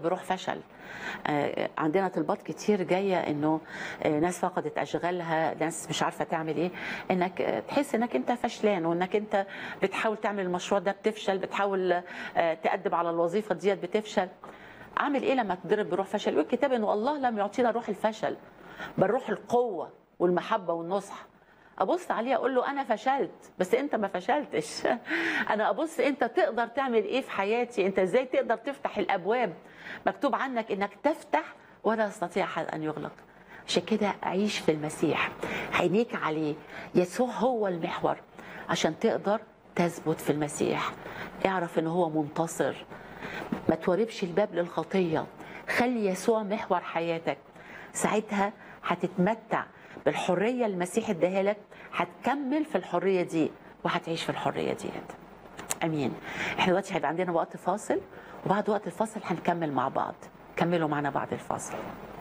بروح فشل آه، عندنا طلبات كتير جايه انه آه، ناس فقدت اشغالها ناس مش عارفه تعمل ايه انك آه، تحس انك انت فشلان وانك انت بتحاول تعمل المشروع ده بتفشل بتحاول آه، تقدم على الوظيفه ديت بتفشل اعمل ايه لما تضرب بروح فشل يقول الكتاب انه الله لم يعطينا روح الفشل بل روح القوه والمحبه والنصح ابص عليه اقول له انا فشلت بس انت ما فشلتش انا ابص انت تقدر تعمل ايه في حياتي انت ازاي تقدر تفتح الابواب مكتوب عنك انك تفتح ولا يستطيع احد ان يغلق عشان كده عيش في المسيح عينيك عليه يسوع هو المحور عشان تقدر تثبت في المسيح اعرف ان هو منتصر ما توربش الباب للخطيه خلي يسوع محور حياتك ساعتها هتتمتع بالحريه اللي المسيح اداها لك هتكمل في الحريه دي وهتعيش في الحريه ديت امين احنا دلوقتي هيبقى عندنا وقت فاصل وبعد وقت الفاصل هنكمل مع بعض كملوا معنا بعد الفاصل